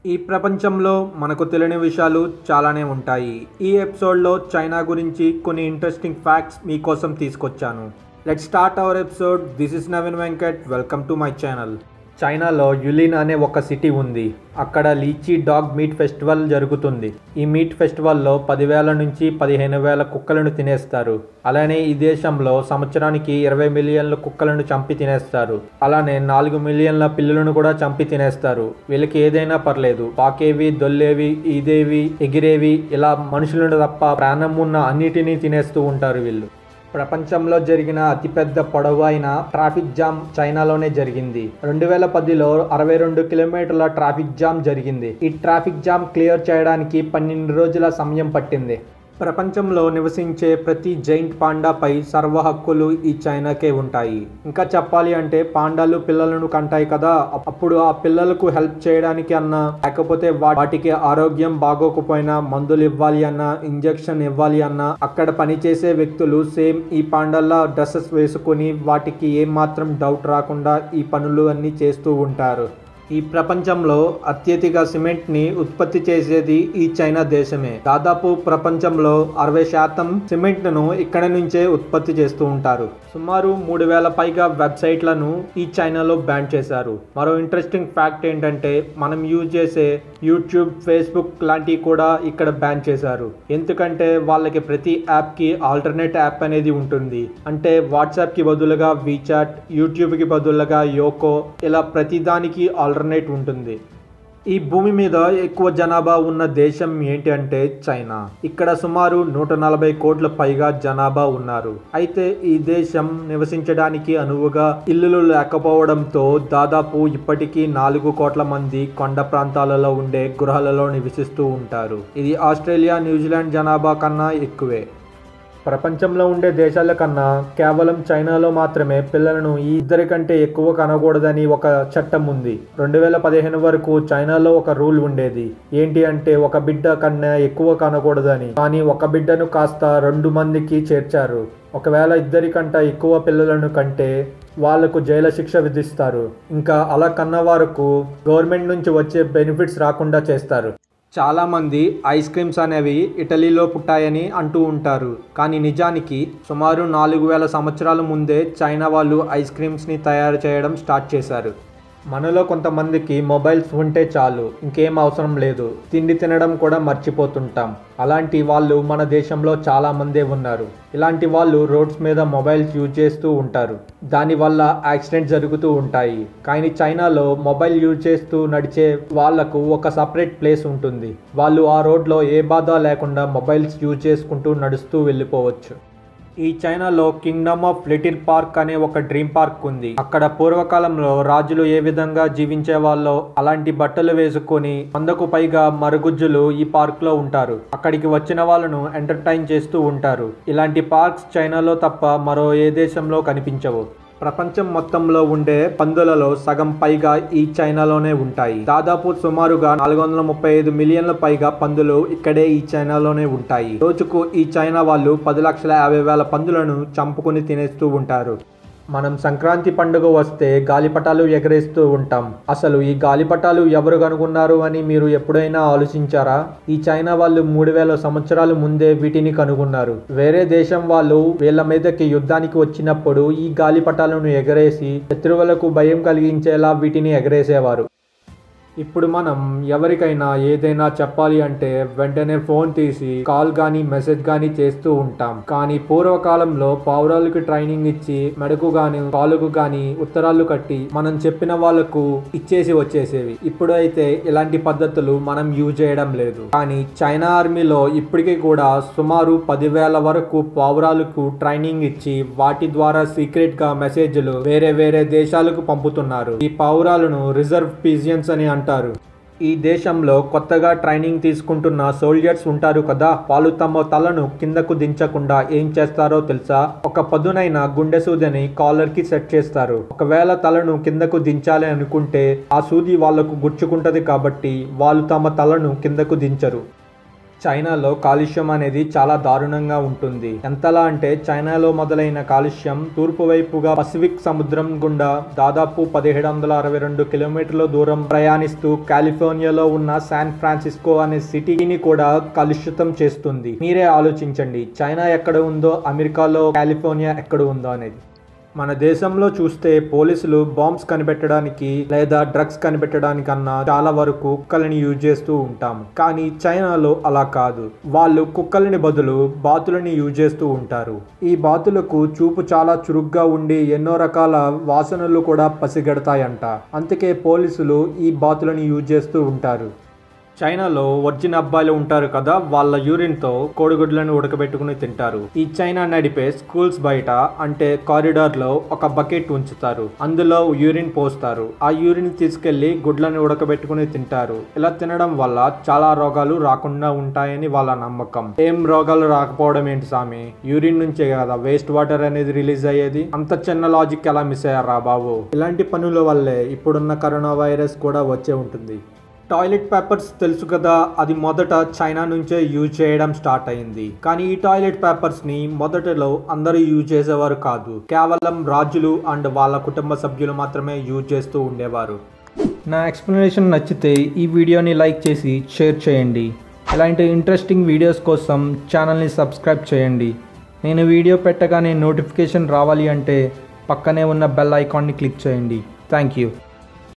ఈ ప్రపంచంలో మనకు తెలియని విషయాలు చాలానే ఉంటాయి ఈ ఎపిసోడ్లో చైనా గురించి కొన్ని ఇంట్రెస్టింగ్ ఫ్యాక్ట్స్ మీకోసం తీసుకొచ్చాను let start our episode this is Naveen Venkat welcome to my channel చైనాలో యులిన్ అనే ఒక సిటీ ఉంది అక్కడ లీచీ డాగ్ మీట్ ఫెస్టివల్ జరుగుతుంది ఈ మీట్ ఫెస్టివల్లో పదివేల నుంచి పదిహేను వేల కుక్కలను తినేస్తారు అలానే ఈ దేశంలో సంవత్సరానికి ఇరవై మిలియన్ల కుక్కలను చంపి తినేస్తారు అలానే నాలుగు మిలియన్ల పిల్లులను కూడా చంపి తినేస్తారు వీళ్ళకి ఏదైనా పర్లేదు పాకేవి దొల్లేవి ఈదేవి ఎగిరేవి ఇలా మనుషులను తప్ప ప్రాణం ఉన్న అన్నిటినీ తినేస్తూ ఉంటారు వీళ్ళు ప్రపంచంలో జరిగిన అతిపెద్ద పొడవు అయిన ట్రాఫిక్ జామ్ చైనాలోనే జరిగింది రెండు వేల పదిలో అరవై రెండు కిలోమీటర్ల ట్రాఫిక్ జామ్ జరిగింది ఈ ట్రాఫిక్ జామ్ క్లియర్ చేయడానికి పన్నెండు రోజుల సమయం పట్టింది ప్రపంచంలో నివసించే ప్రతి జైంట్ పాండాపై సర్వ హక్కులు ఈ చైనాకే ఉంటాయి ఇంకా చెప్పాలి అంటే పాండాలు పిల్లలను కంటాయి కదా అప్పుడు ఆ పిల్లలకు హెల్ప్ చేయడానికి అన్నా లేకపోతే వా- వాటికి ఆరోగ్యం బాగోకపోయినా మందులు ఇవ్వాలి అన్నా ఇంజెక్షన్ ఇవ్వాలి అన్నా అక్కడ పనిచేసే వ్యక్తులు సేమ్ ఈ పాండల్లా డ్రెస్సెస్ వేసుకొని వాటికి ఏం మాత్రం డౌట్ రాకుండా ఈ పనులు అన్నీ చేస్తూ ఉంటారు ఈ ప్రపంచంలో అత్యధిక సిమెంట్ ని ఉత్పత్తి చేసేది ఈ చైనా దేశమే దాదాపు ప్రపంచంలో అరవై శాతం సిమెంట్ ను ఇక్కడ నుంచే ఉత్పత్తి చేస్తూ ఉంటారు సుమారు మూడు వేల పైగా వెబ్సైట్లను ఈ చైనాలో బ్యాన్ చేశారు మరో ఇంట్రెస్టింగ్ ఫ్యాక్ట్ ఏంటంటే మనం యూజ్ చేసే యూట్యూబ్ ఫేస్బుక్ లాంటివి కూడా ఇక్కడ బ్యాన్ చేశారు ఎందుకంటే వాళ్ళకి ప్రతి యాప్కి ఆల్టర్నేట్ యాప్ అనేది ఉంటుంది అంటే వాట్సాప్కి బదులుగా వీచాట్ యూట్యూబ్కి బదులుగా యోకో ఇలా ప్రతిదానికి ఆల్టర్నేట్ ఉంటుంది ఈ భూమి మీద ఎక్కువ జనాభా ఉన్న దేశం ఏంటి అంటే చైనా ఇక్కడ సుమారు నూట నలభై కోట్ల పైగా జనాభా ఉన్నారు అయితే ఈ దేశం నివసించడానికి అనువుగా ఇల్లులు లేకపోవడంతో దాదాపు ఇప్పటికీ నాలుగు కోట్ల మంది కొండ ప్రాంతాలలో ఉండే గృహాలలో నివసిస్తూ ఉంటారు ఇది ఆస్ట్రేలియా న్యూజిలాండ్ జనాభా కన్నా ఎక్కువే ప్రపంచంలో ఉండే దేశాల కన్నా కేవలం చైనాలో మాత్రమే పిల్లలను ఈ ఇద్దరి కంటే ఎక్కువ కనకూడదని ఒక చట్టం ఉంది రెండు వేల పదిహేను వరకు చైనాలో ఒక రూల్ ఉండేది ఏంటి అంటే ఒక బిడ్డ కన్నా ఎక్కువ కనకూడదని కానీ ఒక బిడ్డను కాస్త రెండు మందికి చేర్చారు ఒకవేళ ఇద్దరికంట ఎక్కువ పిల్లలను కంటే వాళ్లకు జైలు శిక్ష విధిస్తారు ఇంకా అలా కన్న వారికి గవర్నమెంట్ నుంచి వచ్చే బెనిఫిట్స్ రాకుండా చేస్తారు చాలామంది ఐస్ క్రీమ్స్ అనేవి ఇటలీలో పుట్టాయని అంటూ ఉంటారు కానీ నిజానికి సుమారు నాలుగు వేల సంవత్సరాల ముందే చైనా వాళ్ళు ఐస్ క్రీమ్స్ని తయారు చేయడం స్టార్ట్ చేశారు మనలో కొంతమందికి మొబైల్స్ ఉంటే చాలు ఇంకేం అవసరం లేదు తిండి తినడం కూడా మర్చిపోతుంటాం అలాంటి వాళ్ళు మన దేశంలో చాలా మందే ఉన్నారు ఇలాంటి వాళ్ళు రోడ్స్ మీద మొబైల్స్ యూజ్ చేస్తూ ఉంటారు దానివల్ల యాక్సిడెంట్ జరుగుతూ ఉంటాయి కానీ చైనాలో మొబైల్ యూజ్ చేస్తూ నడిచే వాళ్లకు ఒక సపరేట్ ప్లేస్ ఉంటుంది వాళ్ళు ఆ రోడ్లో ఏ బాధ లేకుండా మొబైల్స్ యూజ్ చేసుకుంటూ నడుస్తూ వెళ్ళిపోవచ్చు ఈ చైనాలో కింగ్డమ్ ఆఫ్ లిటిల్ పార్క్ అనే ఒక డ్రీమ్ పార్క్ ఉంది అక్కడ పూర్వకాలంలో రాజులు ఏ విధంగా జీవించే వాళ్ళో అలాంటి బట్టలు వేసుకొని వందకు పైగా మరుగుజ్జులు ఈ పార్క్ లో ఉంటారు అక్కడికి వచ్చిన వాళ్ళను ఎంటర్టైన్ చేస్తూ ఉంటారు ఇలాంటి పార్క్స్ చైనాలో తప్ప మరో ఏ దేశంలో కనిపించవు ప్రపంచం మొత్తంలో ఉండే పందులలో సగం పైగా ఈ చైనాలోనే ఉంటాయి దాదాపు సుమారుగా నాలుగు వందల ముప్పై ఐదు మిలియన్ల పైగా పందులు ఇక్కడే ఈ చైనాలోనే ఉంటాయి రోజుకు ఈ చైనా వాళ్ళు పది లక్షల యాభై వేల పందులను చంపుకుని తినేస్తూ ఉంటారు మనం సంక్రాంతి పండుగ వస్తే గాలిపటాలు ఎగరేస్తూ ఉంటాం అసలు ఈ గాలిపటాలు ఎవరు కనుగొన్నారు అని మీరు ఎప్పుడైనా ఆలోచించారా ఈ చైనా వాళ్ళు మూడు వేల సంవత్సరాల ముందే వీటిని కనుగొన్నారు వేరే దేశం వాళ్ళు వీళ్ళ మీదకి యుద్ధానికి వచ్చినప్పుడు ఈ గాలిపటాలను ఎగరేసి శత్రువులకు భయం కలిగించేలా వీటిని ఎగరేసేవారు ఇప్పుడు మనం ఎవరికైనా ఏదైనా చెప్పాలి అంటే వెంటనే ఫోన్ తీసి కాల్ గాని మెసేజ్ గాని చేస్తూ ఉంటాం కానీ పూర్వకాలంలో పావురాలకు ట్రైనింగ్ ఇచ్చి మెడకు గాని కాలుకు గాని ఉత్తరాలు కట్టి మనం చెప్పిన వాళ్ళకు ఇచ్చేసి వచ్చేసేవి ఇప్పుడు అయితే ఇలాంటి పద్ధతులు మనం యూజ్ చేయడం లేదు కానీ చైనా ఆర్మీలో ఇప్పటికీ కూడా సుమారు పదివేల వరకు పావురాలకు ట్రైనింగ్ ఇచ్చి వాటి ద్వారా సీక్రెట్ గా మెసేజ్లు వేరే వేరే దేశాలకు పంపుతున్నారు ఈ పావురాలను రిజర్వ్ పీజియన్స్ అని అంటారు ఈ దేశంలో కొత్తగా ట్రైనింగ్ తీసుకుంటున్న సోల్జర్స్ ఉంటారు కదా వాళ్ళు తమ తలను కిందకు దించకుండా ఏం చేస్తారో తెలుసా ఒక పదునైన గుండె సూదిని కాలర్ కి సెట్ చేస్తారు ఒకవేళ తలను కిందకు దించాలి అనుకుంటే ఆ సూది వాళ్లకు గుచ్చుకుంటది కాబట్టి వాళ్ళు తమ తలను కిందకు దించరు చైనాలో కాలుష్యం అనేది చాలా దారుణంగా ఉంటుంది ఎంతలా అంటే చైనాలో మొదలైన కాలుష్యం తూర్పు వైపుగా పసిఫిక్ సముద్రం గుండా దాదాపు పదిహేడు వందల అరవై రెండు కిలోమీటర్ల దూరం ప్రయాణిస్తూ కాలిఫోర్నియాలో ఉన్న శాన్ ఫ్రాన్సిస్కో అనే సిటీని కూడా కలుషితం చేస్తుంది మీరే ఆలోచించండి చైనా ఎక్కడ ఉందో అమెరికాలో కాలిఫోర్నియా ఎక్కడ ఉందో అనేది మన దేశంలో చూస్తే పోలీసులు బాంబ్స్ కనిపెట్టడానికి లేదా డ్రగ్స్ కనిపెట్టడానికన్నా చాలా వరకు కుక్కలని యూజ్ చేస్తూ ఉంటాము కానీ చైనాలో అలా కాదు వాళ్ళు కుక్కలని బదులు బాతులని యూజ్ చేస్తూ ఉంటారు ఈ బాతులకు చూపు చాలా చురుగ్గా ఉండి ఎన్నో రకాల వాసనలు కూడా పసిగడతాయంట అందుకే పోలీసులు ఈ బాతులని యూజ్ చేస్తూ ఉంటారు చైనాలో ఒరిజిన్ అబ్బాయిలు ఉంటారు కదా వాళ్ళ యూరిన్తో కోడిగుడ్లను ఉడకబెట్టుకుని తింటారు ఈ చైనా నడిపే స్కూల్స్ బయట అంటే కారిడార్లో ఒక బకెట్ ఉంచుతారు అందులో యూరిన్ పోస్తారు ఆ యూరిన్ తీసుకెళ్లి గుడ్లను ఉడకబెట్టుకుని తింటారు ఇలా తినడం వల్ల చాలా రోగాలు రాకుండా ఉంటాయని వాళ్ళ నమ్మకం ఏం రోగాలు రాకపోవడం ఏంటి స్వామి యూరిన్ నుంచే కదా వేస్ట్ వాటర్ అనేది రిలీజ్ అయ్యేది అంత చిన్న లాజిక్ ఎలా మిస్ అయ్యారా బాబు ఇలాంటి పనుల వల్లే ఇప్పుడున్న కరోనా వైరస్ కూడా వచ్చే ఉంటుంది టాయిలెట్ పేపర్స్ తెలుసు కదా అది మొదట చైనా నుంచే యూజ్ చేయడం స్టార్ట్ అయింది కానీ ఈ టాయిలెట్ పేపర్స్ ని మొదటలో అందరూ యూజ్ చేసేవారు కాదు కేవలం రాజులు అండ్ వాళ్ళ కుటుంబ సభ్యులు మాత్రమే యూజ్ చేస్తూ ఉండేవారు నా ఎక్స్ప్లెనేషన్ నచ్చితే ఈ వీడియోని లైక్ చేసి షేర్ చేయండి ఇలాంటి ఇంట్రెస్టింగ్ వీడియోస్ కోసం ఛానల్ని సబ్స్క్రైబ్ చేయండి నేను వీడియో పెట్టగానే నోటిఫికేషన్ రావాలి అంటే పక్కనే ఉన్న బెల్ ఐకాన్ని క్లిక్ చేయండి థ్యాంక్ యూ